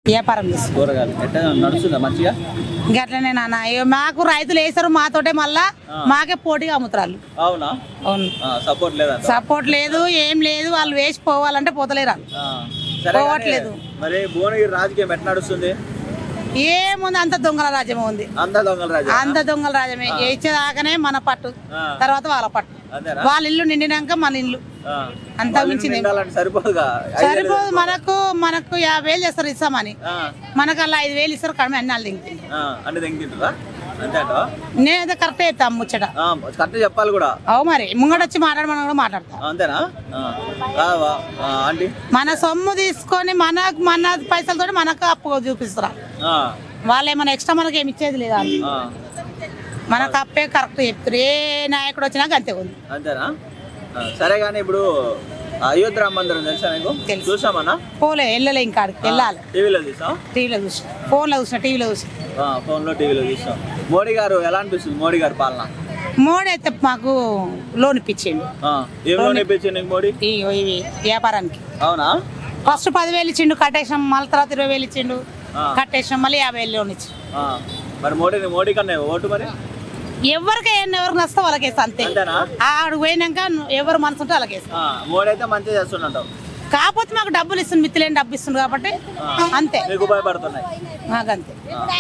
వ్యాపారం చేస్తాం కూరగాయలు ఎట్లా నడుస్తుందా మంచిగా గట్లనే నాన్న ఇగ మాకు రైతులు వేస్తారు మాతోటే మళ్ళా మాకే పోటీగా అమ్ముతారు అవునా అవును సపోర్ట్ లేదంట సపోర్ట్ లేదు ఏం లేదు వాళ్ళు వేసి పోవాలంటే పోతలేరు వాళ్ళు. ఆ, సరే కానీ పోవట్లేదు. మరి భువనగిరి రాజకీయం ఎట్లా నడుస్తుంది ఏముంది అంత దొంగల రాజ్యం ఉంది అంతా దొంగల రాజా అంత దొంగల రాజ్యమే ఇచ్చేదాకానే మన పట్టు ఆ. తర్వాత వాళ్ళ పట్టు అంతేనా వాళ్ళ ఇల్లు నిండినాక మన ఇల్లు ఆ. అంత వాళ్ళు మించింది ఏం- నిండాలంటే సరిపోదుగా ఐదు వేలు సరిపోదు మనకు మనకు యాభై వేలు చేస్తారు ఇస్తామని ఆ, మనకు అలా ఐదు వేలు ఇస్తారు కడిమే అన్ని వాళ్ళు దింగి ఆ, అంటే తెంగింటుందా అంతే అంటవా నేనైతే కరెక్ట్ చెప్తాను ముచ్చట కరెక్ట్ చెప్పాలి కూడా అవు మరి ముంగట వచ్చి మాట్లాడమని కూడా మాట్లాడతా అంతేనా ఆ. కాదవా ఆ, ఆంటీ మన సొమ్ము తీసుకొని మనకు మన పైసలతో మనకు అప్పు చూపిస్తారు ఆ, వాళ్ళు ఏమైనా ఎక్స్ట్రా మనకి ఏమి ఇచ్చేది లేదా ఆ. మనకు అప్పే కరెక్ట్ చెప్తారు ఏ నాయకుడు వచ్చినా అంతే ఉంది అంతేనా ఆ, సరే కానీ ఇప్పుడు అయోధ్య రామ మందిరం తెలుసా నీకు తెలుసు. చూసామన్నా పోలే వెళ్ళలే ఇంకా ఆడికి వెళ్ళాలి టీవీలో చూసాం టీవీలో చూసిన ఫోన్లో చూసిన టీవీలో చూసిన ఫోన్లో టీవీలో చూసాం మోడీ గారు ఎలా అనిపిస్తుంది మోడీ గారి పాలన మోడీ అయితే మాకు లోన్ ఇప్పించిండు ఆ, ఏం లోన్ ఇప్పించింది నీకు మోడీ ఈ ఇవి వ్యాపారానికి అవునా ఫస్ట్ పదివేలు ఇచ్చిండు కట్టేసినాం మళ్ళీ తర్వాత ఇరవై వేలు ఇచ్చిండు ఆ. కట్టేసినాం మళ్ళీ యాభై వేలు లోన్ ఇచ్చి ఆ, మరి మోడీని మోడీ కన్నా ఓటు మరి ఎవరికి ఎవరికి నచ్చితే వాళ్ళకి వేస్తా అంతే అంతేనా ఆడు పోయినాక ఎవరు మనసు ఉంటే వాళ్ళకి వేస్తా ఆ, మోడీ అయితే మంచిగా చేస్తుంటావు కాకపోతే మాకు డబ్బులు ఇస్తుంది మిత్తులేని డబ్బు ఇస్తుంది కాబట్టి అంతే మీకు ఉపయోగపడుతున్నాయి మాకు అంతే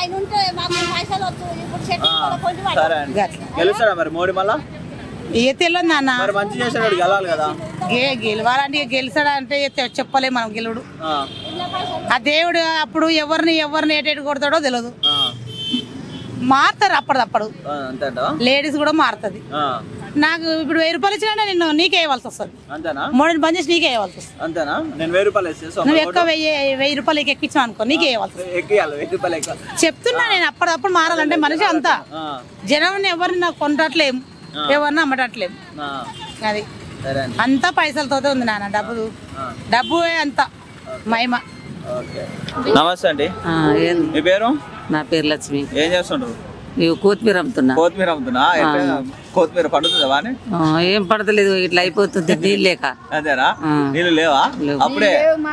ఆ, సరే అండి గట్ల. గెలుస్తాడా మరి మోడీ మళ్ళా ఏ తెలియదు నాన్న మరి మంచి చేసేవాడు గెలవాలి కదా గే గెలవాలంటే గెలిచాడంటే చె- చెప్పలేము మనం గెలుడు ఆ, ఆ దేవుడు అప్పుడు ఎవరిని ఎవరిని ఏటేటు కొడతాడో తెలియదు ఆ, మారుతారు అప్పటిదప్పుడు ఆ, అంతే అంటావా? లేడీస్ కూడా మారుతుంది ఆ, నాకు ఇప్పుడు వెయ్యి రూపాయలు ఇచ్చినా నిన్ను నీకే వేయవలసి వస్తుంది అంతేనా మూడు బంద్ చేసి నీకే వేయవలసి వస్తుంది అంతేనా నేను వెయ్యి రూపాయలు వేసేసి నువ్వు ఎక్కువ వెయ్యి వెయ్యి రూపాయలకి ఎక్కించావు అనుకో నీకే వేయవలసి వస్తుంది ఎక్కియాలి వెయ్యి రూపాయలు ఎక్కువ చెప్తున్నా నేను అప్పటిదప్పుడు మారాలంటే మనిషి అంతా ఆ, జనం ఎవరిని నాకు కొనట్లేం ఎవరిని అమ్మటట్లేం ఆ, అది సరే అండి అంతా పైసలతో ఉంది నాన్న డబ్బు డబ్బు అంత మహిమ ఓకే నమస్తే అండి ఆ, ఏం మీ పేరు నా పేరు లక్ష్మి ఏం చేస్తుండ్రు ఇవి కొత్తిమీర అమ్ముతున్నా కొత్తిమీర అమ్ముతున్నా ఎట్లా కొత్తిమీర పండుతుందా బానే ఆ, ఏం పడతలేదు ఇట్లా అయిపోతుంది నీళ్ళు లేక అంతేనా నీళ్ళు లేవా అప్పుడే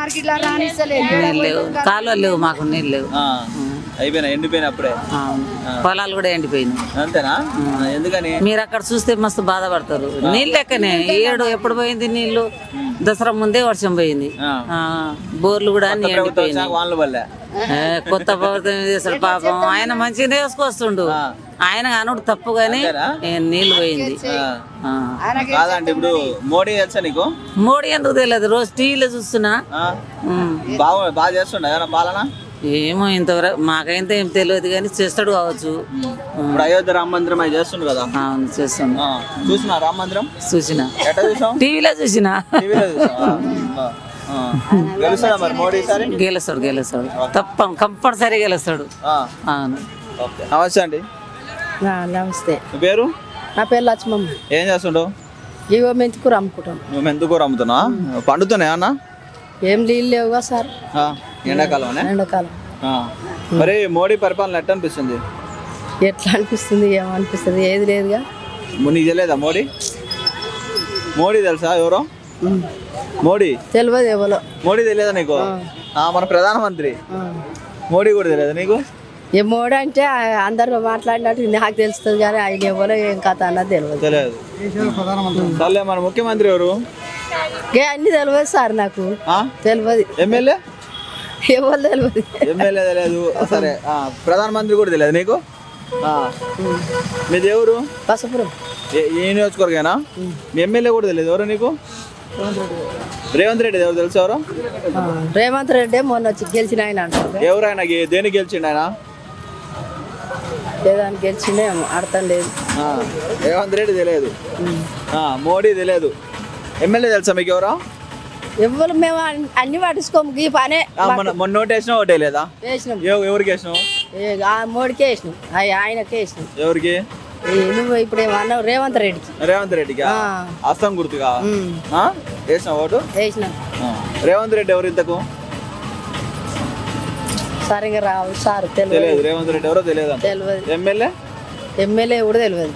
నీళ్ళు లేవు కాలువలు లేవు మాకు నీళ్ళు లేవు ఆ, అయిపోయినా ఎండిపోయినా అప్పుడే ఆ, పొలాలు కూడా ఎండిపోయినాయి అంతేనా ఆ, ఎందుకని మీరు అక్కడ చూస్తే మస్తు బాధపడతారు నీళ్ళు లెక్కనే ఈ ఏడు ఎప్పుడు పోయింది నీళ్లు దసరా ముందే వర్షం పోయింది ఆ. ఆ, బోర్లు కూడా అన్ని ప్రభుత్వం ఎండిపోయినాయి వచ్చాక వానలు పడలే ఏ, కొత్త ప్రభుత్వం ఏం చేస్తాడు పాపం ఆయన మంచిగా వేసుకొస్తుండు ఆయన అనుడు తప్పు కానీ ఏ, నీళ్లు పోయింది ఆ. కాదండి ఇప్పుడు మోడీ తెలుసా నీకు మోడీ ఎందుకు తెలియదు రోజు టీవీలో చూస్తున్నా ఆ? ఉమ్. బాగా బాగా చేస్తుండ ఏదైనా పాలన ఏమో ఇంతవరకు మాకైతే ఏం తెలియదు కానీ చేస్తాడు కావచ్చు ఇప్పుడు అయోధ్య రామ మందిరం అవి చేస్తుండు కదా అవును చేస్తాను ఆ, చూసినా రామ మందిరం చూసిన ఎట్లా చూసాం టీవీలో చూసిన టీవీలో చూసావా? ఆ, ఆ. గెలుస్తాడా మరి మోడీ ఈసారి గెలుస్తాడు గెలుస్తాడు తప్ప కంపల్సరీ గెలుస్తాడు ఆ, అవును ఓకే నమస్తే అండి నమస్తే మీ పేరు నా పేరు లక్ష్మమ్మ ఏం చేస్తుండవు ఇగో మెంతికూర అమ్ముకుంటాం నువ్వు మెంతుకూర అమ్ముతున్నా పండుతున్నాయి అన్న ఏం నీళ్ళు లేవుగా సార్ ఎండాకాలం ఎండాకాలం మరి మోడీ పరిపాలన ఎట్లా అనిపిస్తుంది ఎట్లా అనిపిస్తుంది ఏమనిపిస్తుంది ఏది లేదుగా ము- నీకు తెలియదా మోడీ మోడీ తెలుసా ఎవరో మోడీ తెలియదు ఎవరో మోడీ తెలియదా నీకు ఆ, మన ప్రధానమంత్రి మోడీ కూడా తెలియదా నీకు ఏ మోడీ అంటే ఆ- అందరూ మాట్లాడినట్టు నాకు తెలుస్తుంది కానీ ఆయన ఎవరో ఏం కథ అన్నది తెలియదు తెలియదు సర్లే మన ముఖ్యమంత్రి ఎవరు ఏ అన్ని తెలియదు సార్ నాకు ఆ? తెలియదు ఎమ్మెల్యే ఎవరు తెలియదు ఎమ్మెల్యే తెలియదు సరే ఆ, ప్రధానమంత్రి కూడా తెలియదు నీకు ఆ. మీది ఎవరు బసపురం ఏ- ఏ నియోజకవర్గేనా మీ ఎమ్మెల్యే కూడా తెలియదు ఎవరు నీకు రేవంత్ రెడ్డి ఎవరు తెలుసు ఎవరు ఆ, రేవంత్ రెడ్డి మొన్న వచ్చి గెలిచిన ఆయన అంటారు ఎవరు ఆయన గే- దేనికి గెలిచిండు ఆయన లేదాన్ని గెలిచిండే అర్థం లేదు ఆ, రేవంత్ రెడ్డి తెలియదు ఆ, మోడీ తెలియదు ఎమ్మెల్యే తెలుసా మీకు ఎవరు ఎవరు మేము అన్ని- అన్ని పట్టించుకోము ఈ పనే ఆ, మొన్న మొన్న ఓటు వేసినా ఓటే లేదా వేసినాం ఎవ- ఎవరికి వేసినావు ఏ, ఆ మోడీకే వేసినాం ఆ- ఆయనకే వేసినాం ఎవరికి ఈ నువ్వు ఇప్పుడు ఏమన్నావు రేవంత్ రెడ్డికి రేవంత్ రెడ్డికి ఆ. అస్తం గుర్తుగా ఉమ్, ఆ? వేసినావు ఓటు వేసినాం ఆ. రేవంత్ రెడ్డి ఎవరు ఇంతకు సరిగా రావు సార్ తెలియదు తెలియదు రేవంత్ రెడ్డి ఎవరో తెలియదు తెలియదు ఎమ్మెల్యే ఎమ్మెల్యే కూడా తెలియదు